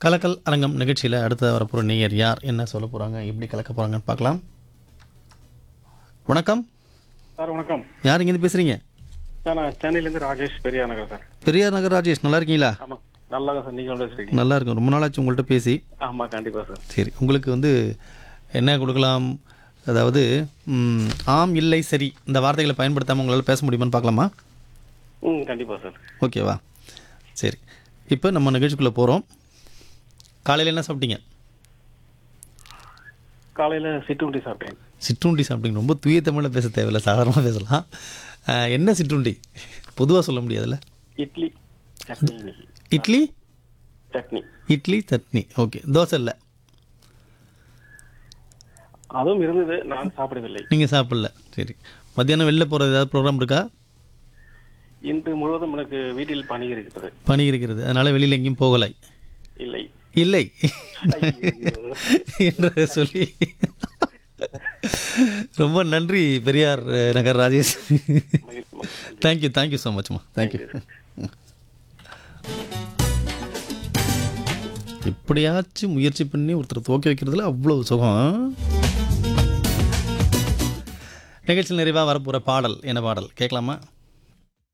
கலக்கல் அரங்கம் நிகழ்ச்சியில் அடுத்த வரப்போகிற நேயர் யார் என்ன சொல்ல போகிறாங்க எப்படி கலக்க போகிறாங்கன்னு பார்க்கலாம் வணக்கம் சார் வணக்கம் யார் இங்கேருந்து பேசுகிறீங்க சார் நான் சென்னையிலேருந்து ராஜேஷ் பெரியா நகர் சார் பெரியார் நகர் ராஜேஷ் நல்லா இருக்கீங்களா ஆமாம் நல்லா சார் நீங்களும் பேசுறீங்க நல்லா இருக்கும் ரொம்ப நாளாச்சு உங்கள்கிட்ட பேசி ஆமாம் கண்டிப்பாக சார் சரி உங்களுக்கு வந்து என்ன கொடுக்கலாம் அதாவது ம், ஆம் இல்லை சரி இந்த வார்த்தைகளை பயன்படுத்தாமல் உங்களால் பேச முடியுமான்னு பார்க்கலாமா ம் கண்டிப்பாக சார் ஓகேவா சரி இப்போ நம்ம நிகழ்ச்சிக்குள்ளே போகிறோம் காலையில் என்ன சாப்பிட்டீங்க காலையில் சிற்றுண்டி சாப்பிட்டேன் சிற்றுண்டி சாப்பிட்டீங்க ரொம்ப தூய தமிழில் பேச தேவையில்ல சாதாரணமாக பேசலாம் அஹ், என்ன சிற்றுண்டி பொதுவாக சொல்ல முடியாதுல்ல இட்லி சட்னி இன்னைக்கு இட்லி சட்னி இட்லி சட்னி ஓகே தோசை இல்லை அதுவும் இருந்தது நான் சாப்பிடவில்லை நீங்கள் சாப்பிடல சரி மத்தியானம் வெளில போகிறது ஏதாவது ப்ரோக்ராம் இருக்கா இன்று முழுவதும் எனக்கு வீட்டில் பணி இருக்கிறது பணி இருக்கிறது அதனால் வெளியில் எங்கேயும் போகலை இல்லை இல்லை என்று சொல்லி ரொம்ப நன்றி பெரியார் அஹ், நகர் ராஜேஷ் மகிழ்ச்சி. தேங்க்யூ தேங்க்யூ ஸோ மச்மா தேங்க்யூ எப்படியாச்சும் முயற்சி பண்ணி ஒருத்தர் துவக்கி வைக்கிறதுல அவ்வளோ சுகம் நிகழ்ச்சியில் நிறைவாக வரப்போகிற பாடல் என்ன பாடல் கேட்கலாமா